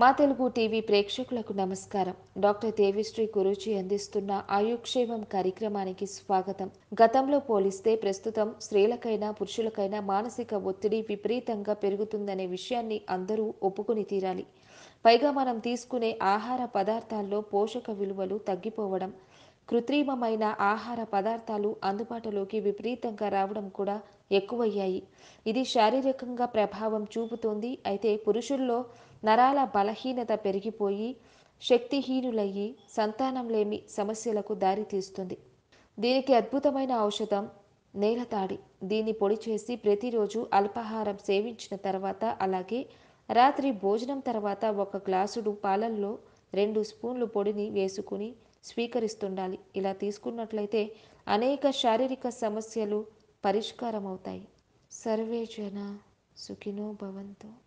మా తెలుగు టీవీ ప్రేక్షకులకు నమస్కారం డాక్టర్ దేవిశ్రీ గురూజీ అందిస్తున్న ఆయుక్షేమం కార్యక్రమానికి స్వాగతం గతంలో పోలిస్తే ప్రస్తుతం స్త్రీలకైనా పురుషులకైనా మానసిక ఒత్తిడి విపరీతంగా పెరుగుతుందనే విషయాన్ని అందరూ ఒప్పుకొని తీరాలి పైగా మనం తీసుకునే ఆహార పదార్థాల్లో పోషక విలువలు తగ్గిపోవడం కృత్రిమమైన ఆహార పదార్థాలు అందుబాటులోకి విపరీతంగా రావడం కూడా ఎక్కువయ్యాయి ఇది శారీరకంగా ప్రభావం చూపుతోంది అయితే పురుషుల్లో నరాల బలహీనత పెరిగిపోయి శక్తిహీనులయ్యి సంతానం లేమి సమస్యలకు దారితీస్తుంది దీనికి అద్భుతమైన ఔషధం నేలతాడి దీన్ని పొడి చేసి ప్రతిరోజు అల్పాహారం సేవించిన తర్వాత అలాగే రాత్రి భోజనం తర్వాత ఒక గ్లాసుడు పాలల్లో రెండు స్పూన్లు పొడిని వేసుకుని స్వీకరిస్తుండాలి ఇలా తీసుకున్నట్లయితే అనేక శారీరక సమస్యలు పరిష్కారం అవుతాయి సర్వే జన సుఖినో భవంతు